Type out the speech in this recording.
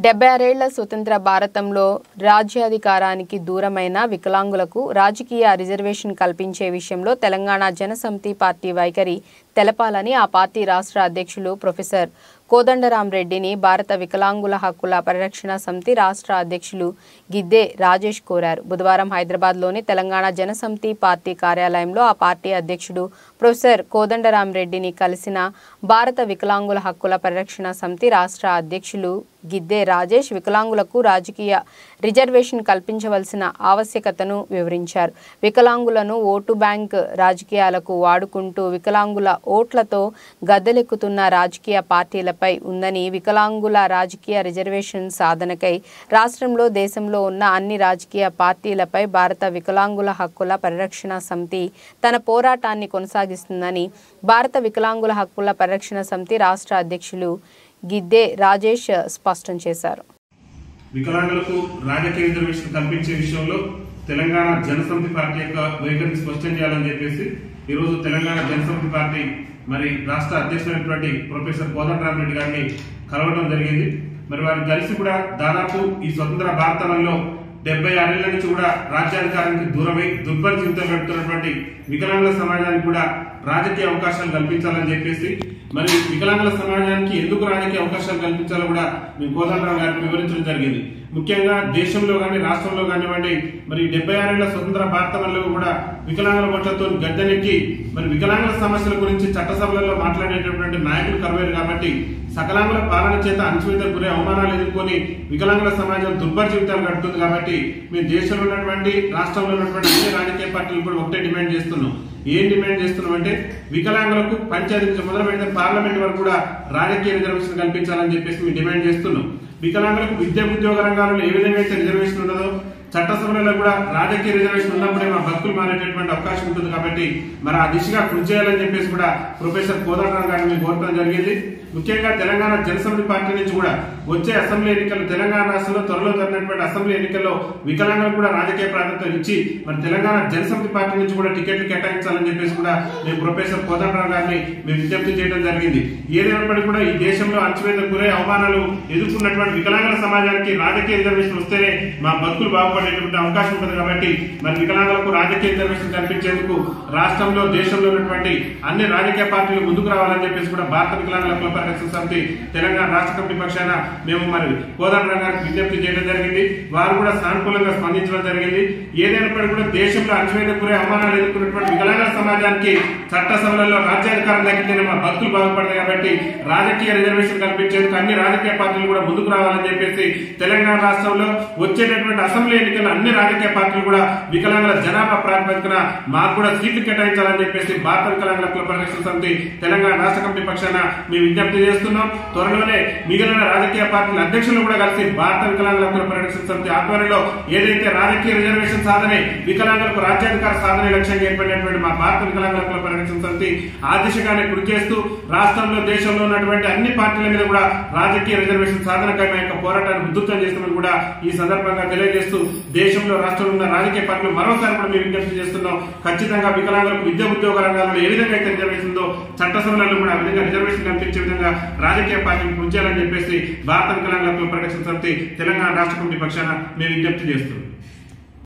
డెబ్బై ఆరేళ్ల స్వతంత్ర భారతంలో రాజ్యాధికారానికి దూరమైన వికలాంగులకు రాజకీయ రిజర్వేషన్ కల్పించే విషయంలో తెలంగాణ జనసమితి పార్టీ వైఖరి తెలపాలని ఆ పార్టీ రాష్ట్ర అధ్యక్షులు ప్రొఫెసర్ కోదండరాం రెడ్డిని భారత వికలాంగుల హక్కుల పరిరక్షణ సమితి రాష్ట్ర అధ్యక్షులు గిద్దే రాజేష్ కోరారు బుధవారం హైదరాబాద్లోని తెలంగాణ జనసమితి పార్టీ కార్యాలయంలో ఆ పార్టీ అధ్యక్షుడు ప్రొఫెసర్ కోదండరాం రెడ్డిని కలిసిన భారత వికలాంగుల హక్కుల పరిరక్షణ సమితి రాష్ట్ర అధ్యక్షులు గిద్దే రాజేష్ వికలాంగులకు రాజకీయ రిజర్వేషన్ కల్పించవలసిన ఆవశ్యకతను వివరించారు వికలాంగులను ఓటు బ్యాంక్ రాజకీయాలకు వాడుకుంటూ వికలాంగుల ఓట్లతో గద్దెలెక్కుతున్న రాజకీయ పార్టీలపై ఉందని వికలాంగుల రాజకీయ రిజర్వేషన్ సాధనకై రాష్ట్రంలో దేశంలో ఉన్న అన్ని రాజకీయ పార్టీలపై భారత వికలాంగుల హక్కుల పరిరక్షణ సమితి తన పోరాటాన్ని కొనసాగిస్తుందని భారత వికలాంగుల హక్కుల పరిరక్షణ సమితి రాష్ట్ర అధ్యక్షులు గిద్దే రాజేష్ స్పష్టం చేశారు వికలాంగులకు రాజకీయ రిజర్వేషన్ కల్పించే విషయంలో తెలంగాణ జనసమితి పార్టీ యొక్క వైఖరిని స్పష్టం చేయాలని చెప్పేసి ఈ రోజు తెలంగాణ జనసమితి పార్టీ మరి రాష్ట్ర అధ్యక్షుడైనటువంటి ప్రొఫెసర్ కోదండరామరెడ్డి గారిని కలవడం జరిగింది మరి వారిని కలిసి కూడా దాదాపు ఈ స్వతంత్ర భారతంలో డెబ్బై ఆరేళ్ల నుంచి కూడా రాజ్యాధికారానికి దూరమై దుర్భర జీవితం గడుపుతున్నటువంటి వికలాంగుల సమాజానికి కూడా రాజకీయ అవకాశాలు కల్పించాలని చెప్పేసి మరి వికలాంగుల సమాజానికి ఎందుకు రాజకీయ అవకాశాలు కల్పించాలో కూడా మీ కోదండరావు గారికి వివరించడం జరిగింది ముఖ్యంగా దేశంలో కానీ రాష్ట్రంలో కానివ్వండి మరి డెబ్బై ఆరేళ్ల స్వతంత్ర భారతంలో కూడా వికలాంగుల ఓట్లతో గద్దెనెక్కి మరి వికలాంగుల సమస్యల గురించి చట్టసభలలో మాట్లాడేటటువంటి నాయకులు కరువేరు కాబట్టి సకలాంగుల పాలన చేత అణచివేత గురే అవమానాలు ఎదుర్కొని వికలాంగుల సమాజం దుర్భర జీవితాలు గడుపుతుంది కాబట్టి మేము దేశంలో ఉన్నటువంటి రాష్ట్రంలో ఉన్నటువంటి అన్ని రాజకీయ పార్టీలు కూడా ఒకటే డిమాండ్ చేస్తున్నాం ఏం డిమాండ్ చేస్తున్నాం అంటే వికలాంగులకు పంచాయతీ నుంచి మొదలు పెడితే పార్లమెంట్ వరకు కూడా రాజకీయ రిజర్వేషన్ కల్పించాలని చెప్పేసి మేము డిమాండ్ చేస్తున్నాం వికలాంగులకు విద్యా ఉద్యోగ రంగాలలో ఏ విధంగా అయితే రిజర్వేషన్ ఉన్నదో చట్టసభలలో కూడా రాజకీయ రిజర్వేషన్ ఉన్నప్పుడే మా భక్తులు మారేటటువంటి అవకాశం ఉంటుంది కాబట్టి మరి ఆ దిశగా కృషి చేయాలని చెప్పేసి కూడా ప్రొఫెసర్ కోదండరాం గారిని మేము కోరడం జరిగింది ముఖ్యంగా తెలంగాణ జనసమితి పార్టీ నుంచి కూడా వచ్చే అసెంబ్లీ ఎన్నికలు తెలంగాణ రాష్ట్రంలో త్వరలో జరిగినటువంటి అసెంబ్లీ ఎన్నికల్లో వికలాంగులకు కూడా రాజకీయ ప్రాధాన్యత ఇచ్చి మరి తెలంగాణ జనసమితి పార్టీ నుంచి కూడా టికెట్లు కేటాయించాలని చెప్పేసి కూడా మేము ప్రొఫెసర్ కోదండరాం గారిని మేము విజ్ఞప్తి చేయడం జరిగింది ఏదైనప్పటికీ కూడా ఈ దేశంలో అణచివేత గురై అవమానాలు ఎదుర్కొన్నటువంటి వికలాంగుల సమాజానికి రాజకీయ రిజర్వేషన్ వస్తేనే మా బతుకులు బాగుపడేటువంటి అవకాశం ఉంటుంది కాబట్టి మరి వికలాంగులకు రాజకీయ రిజర్వేషన్ కల్పించేందుకు రాష్ట్రంలో దేశంలో ఉన్నటువంటి అన్ని రాజకీయ పార్టీలు ముందుకు రావాలని చెప్పేసి కూడా భారత వికలాంగుల కుల పరిరక్షణ సమితి తెలంగాణ రాష్ట్ర కమిటీ పక్షాన మేము మరి కోదండరాం గారికి విజ్ఞప్తి చేయడం జరిగింది వారు కూడా సానుకూలంగా స్పందించడం జరిగింది ఏదైనప్పటికీ కూడా దేశంలో అణచివేత గురే అవమానాలు ఎదుర్కొన్నటువంటి వికలాంగుల సమాజానికి చట్టసభలలో రాజ్యాధికారం దక్కితేనే మా భక్తులు బాగుపడతాయి కాబట్టి రాజకీయ రిజర్వేషన్ కల్పించేందుకు అన్ని రాజకీయ పార్టీలు కూడా ముందుకు రావాలని చెప్పేసి తెలంగాణ రాష్ట్రంలో వచ్చేటటువంటి అసెంబ్లీ ఎన్నికల్లో అన్ని రాజకీయ పార్టీలు కూడా వికలాంగుల జనాభా ప్రాతిపదికన మాకు కూడా సీట్లు కేటాయించాలని చెప్పేసి భారత వికలాంగుల కుల పరిరక్షణ సమితి తెలంగాణ రాష్ట్ర కమిటీ పక్షాన మేము విజ్ఞప్తి చేస్తున్నాం త్వరలోనే మిగిలిన రాజకీయ పార్టీల అధ్యక్షులు కూడా కలిసి భారత వికలాంగుల కుల పరిరక్షణ సమితి ఆధ్వర్యంలో ఏదైతే రాజకీయ రిజర్వేషన్ సాధనే వికలాంగులకు రాజ్యాధికార సాధన లక్ష్యంగా ఏర్పడినటువంటి మా భారత వికలాంగుల కుల పరిరక్షణ సమితి ఆ దిశగానే కృషి చేస్తూ రాష్ట్రంలో దేశంలో ఉన్నటువంటి అన్ని పార్టీల మీద కూడా రాజకీయ రిజర్వేషన్ సాధనకై మా యొక్క పోరాటాన్ని ఉధృతం చేస్తామని కూడా ఈ సందర్భంగా తెలియజేస్తూ దేశంలో రాష్ట్రంలో ఉన్న రాజకీయ పార్టీలు మరోసారి కూడా మేము విజ్ఞప్తి చేస్తున్నాం ఖచ్చితంగా వికలాంగులకు విద్యా ఉద్యోగ రంగాల్లో ఏ విధంగా అయితే రిజర్వేషన్ ఉందో చట్టసభలలో కూడా ఆ విధంగా రిజర్వేషన్ కల్పించే విధంగా రాజకీయ పార్టీలు కృషి చేయాలని చెప్పేసి భారత వికలాంగుల కుల పరిరక్షణ సమితి తెలంగాణ రాష్ట్ర కమిటీ పక్షాన మేము విజ్ఞప్తి చేస్తున్నాం